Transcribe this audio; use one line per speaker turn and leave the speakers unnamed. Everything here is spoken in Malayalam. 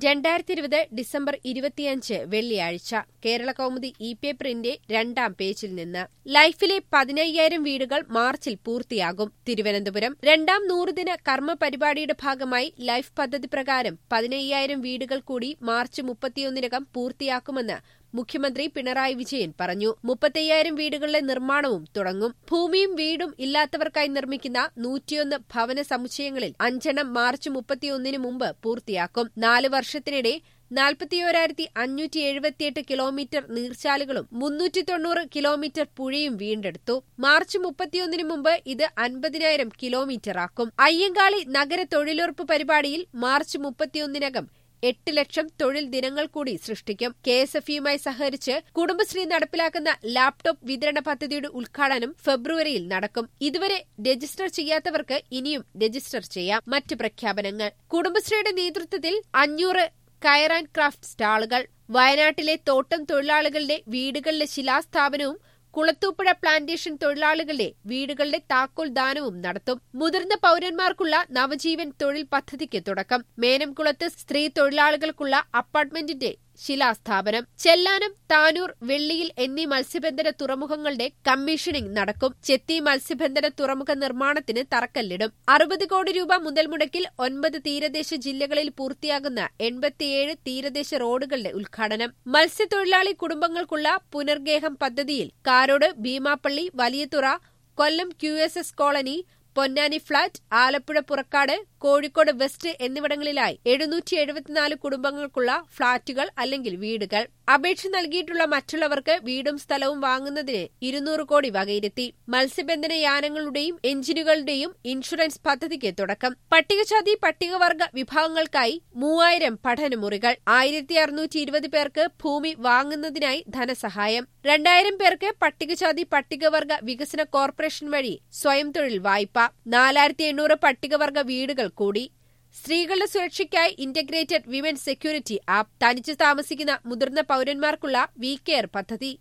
രണ്ടായിരത്തി ഇരുപത് ഡിസംബർ ഇരുപത്തിയഞ്ച് വെള്ളിയാഴ്ച കേരള കൗമുദി ഇ പേപ്പറിന്റെ രണ്ടാം പേജിൽ നിന്ന് ലൈഫിലെ പതിനയ്യായിരം വീടുകൾ മാർച്ചിൽ പൂർത്തിയാകും തിരുവനന്തപുരം രണ്ടാം നൂറുദിന കർമ്മ പരിപാടിയുടെ ഭാഗമായി ലൈഫ് പദ്ധതി പ്രകാരം പതിനയ്യായിരം വീടുകൾ കൂടി മാർച്ച് മുപ്പത്തിയൊന്നിനകം പൂർത്തിയാക്കുമെന്ന് മുഖ്യമന്ത്രി പിണറായി വിജയൻ പറഞ്ഞു മുപ്പത്തയ്യായിരം വീടുകളുടെ നിർമ്മാണവും തുടങ്ങും ഭൂമിയും വീടും ഇല്ലാത്തവർക്കായി നിർമ്മിക്കുന്ന നൂറ്റിയൊന്ന് ഭവന സമുച്ചയങ്ങളിൽ അഞ്ചെണ്ണം മാർച്ച് മുപ്പത്തിയൊന്നിന് മുമ്പ് പൂർത്തിയാക്കും നാല് വർഷത്തിനിടെ നാൽപ്പത്തിയോരായിരത്തി അഞ്ഞൂറ്റി എഴുപത്തിയെട്ട് കിലോമീറ്റർ നീർച്ചാലുകളും മുന്നൂറ്റി തൊണ്ണൂറ് കിലോമീറ്റർ പുഴയും വീണ്ടെടുത്തു മാർച്ച് മുപ്പത്തിയൊന്നിന് മുമ്പ് ഇത് അൻപതിനായിരം കിലോമീറ്ററാക്കും അയ്യങ്കാളി നഗര തൊഴിലുറപ്പ് പരിപാടിയിൽ മാർച്ച് മുപ്പത്തിയൊന്നിനകം എട്ട് ലക്ഷം തൊഴിൽ ദിനങ്ങൾ കൂടി സൃഷ്ടിക്കും കെ എസ് എഫ് യുമായി സഹകരിച്ച് കുടുംബശ്രീ നടപ്പിലാക്കുന്ന ലാപ്ടോപ്പ് വിതരണ പദ്ധതിയുടെ ഉദ്ഘാടനം ഫെബ്രുവരിയിൽ നടക്കും ഇതുവരെ രജിസ്റ്റർ ചെയ്യാത്തവർക്ക് ഇനിയും രജിസ്റ്റർ ചെയ്യാം മറ്റ് പ്രഖ്യാപനങ്ങൾ കുടുംബശ്രീയുടെ നേതൃത്വത്തിൽ അഞ്ഞൂറ് കയർ ആൻഡ് ക്രാഫ്റ്റ് സ്റ്റാളുകൾ വയനാട്ടിലെ തോട്ടം തൊഴിലാളികളുടെ വീടുകളിലെ ശിലാസ്ഥാപനവും കുളത്തൂപ്പുഴ പ്ലാന്റേഷൻ തൊഴിലാളികളുടെ വീടുകളുടെ താക്കോൽ ദാനവും നടത്തും മുതിർന്ന പൌരന്മാർക്കുള്ള നവജീവൻ തൊഴിൽ പദ്ധതിക്ക് തുടക്കം മേനംകുളത്ത് സ്ത്രീ തൊഴിലാളികൾക്കുള്ള അപ്പാർട്ട്മെന്റിന്റെ ശിലാസ്ഥാപനം ചെല്ലാനം താനൂർ വെള്ളിയിൽ എന്നീ മത്സ്യബന്ധന തുറമുഖങ്ങളുടെ കമ്മീഷനിംഗ് നടക്കും ചെത്തി മത്സ്യബന്ധന തുറമുഖ നിർമ്മാണത്തിന് തറക്കല്ലിടും അറുപത് കോടി രൂപ മുതൽ മുടക്കിൽ ഒൻപത് തീരദേശ ജില്ലകളിൽ പൂർത്തിയാകുന്ന എൺപത്തിയേഴ് തീരദേശ റോഡുകളുടെ ഉദ്ഘാടനം മത്സ്യത്തൊഴിലാളി കുടുംബങ്ങൾക്കുള്ള പുനർഗേഹം പദ്ധതിയിൽ Karode Beemapally Valiyathura Kollam Q S S colony Ponnani flat Alappuzha Purakkad Kozhikode West എന്നിവിടങ്ങളിലായി എഴുന്നൂറ്റി എഴുപത്തിനാല് കുടുംബങ്ങൾക്കുള്ള ഫ്ളാറ്റുകൾ അല്ലെങ്കിൽ വീടുകൾ അപേക്ഷ നൽകിയിട്ടുള്ള മറ്റുള്ളവർക്ക് വീടും സ്ഥലവും വാങ്ങുന്നതിന് ഇരുന്നൂറ് കോടി വകയിരുത്തി മത്സ്യബന്ധന യാനങ്ങളുടെയും എഞ്ചിനുകളുടെയും ഇൻഷുറൻസ് പദ്ധതിക്ക് തുടക്കം പട്ടികജാതി പട്ടികവർഗ വിഭാഗങ്ങൾക്കായി മൂവായിരം പഠനമുറികൾ ആയിരത്തി അറുന്നൂറ്റി ഇരുപത് പേർക്ക് ഭൂമി വാങ്ങുന്നതിനായി ധനസഹായം രണ്ടായിരം പേർക്ക് പട്ടികജാതി പട്ടികവർഗ വികസന കോർപ്പറേഷൻ വഴി സ്വയം തൊഴിൽ വായ്പ നാലായിരത്തി എണ്ണൂറ് പട്ടികവർഗ വീടുകൾ കൂടി സ്ത്രീകളുടെ സുരക്ഷയ്ക്കായി ഇന്റഗ്രേറ്റഡ് വിമൻ സെക്യൂരിറ്റി ആപ്പ് തനിച്ച് താമസിക്കുന്ന മുതിർന്ന പൌരന്മാർക്കുള്ള വി കെയർ പദ്ധതി